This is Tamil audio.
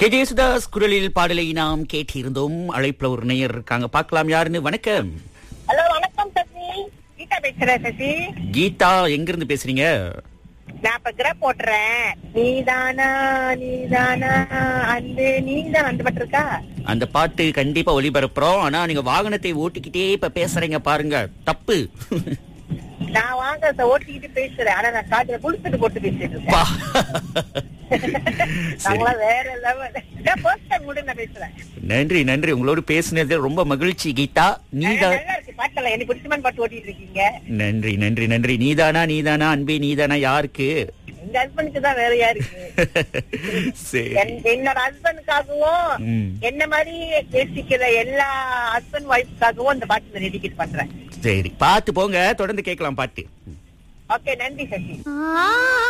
கே ஜேசுதாஸ் குரலில் பாடலை நாம் கேட்டிருந்தோம் அழைப்புல ஒரு நேயர் இருக்காங்க பார்க்கலாம் யாருன்னு வணக்கம் ஹலோ வணக்கம் சசி கீதா பேசுறேன் சசி கீதா எங்க இருந்து பேசுறீங்க நான் இப்ப கிரப் போட்டுறேன் நீதானா நீதானா அந்த நீதான் அந்த பாட்டு இருக்கா அந்த பாட்டு கண்டிப்பா ஒளிபரப்புறோம் ஆனா நீங்க வாகனத்தை ஓட்டிக்கிட்டே இப்ப பேசுறீங்க பாருங்க தப்பு நான் வாங்க ஓட்டிக்கிட்டு பேசுறேன் ஆனா நான் காட்டுல குளிச்சுட்டு போட்டு பேசிட்டு இருக்கேன் பா. சரி. நாங்களா வேற லெவல் ஃபர்ஸ்ட் டைம் கூட நான் பேசுறேன் நன்றி நன்றி உங்களோட பேசுனது ரொம்ப மகிழ்ச்சி கீதா நீதான் நல்லா இருக்கு பாட்டெல்லாம் எனக்கு பிடிச்சமான பாட்டு ஓட்டிட்டு இருக்கீங்க நன்றி நன்றி நன்றி நீதானா நீதானா அன்பே நீதானா யாருக்கு எங்க ஹஸ்பண்டுக்கு தான் வேற யாருக்கு சரி என்- என்னோட ஹஸ்பண்டுக்காகவும் ம். என்ன மாதிரி பேசிக்கிற எல்லா ஹஸ்பண்ட் ஒய்ஃப்காகவும் இந்த பாட்டு டெடிகேட் பண்றேன் சரி பார்த்து போங்க தொடர்ந்து கேட்கலாம் பாட்டு ஓகே நன்றி சசி ஆ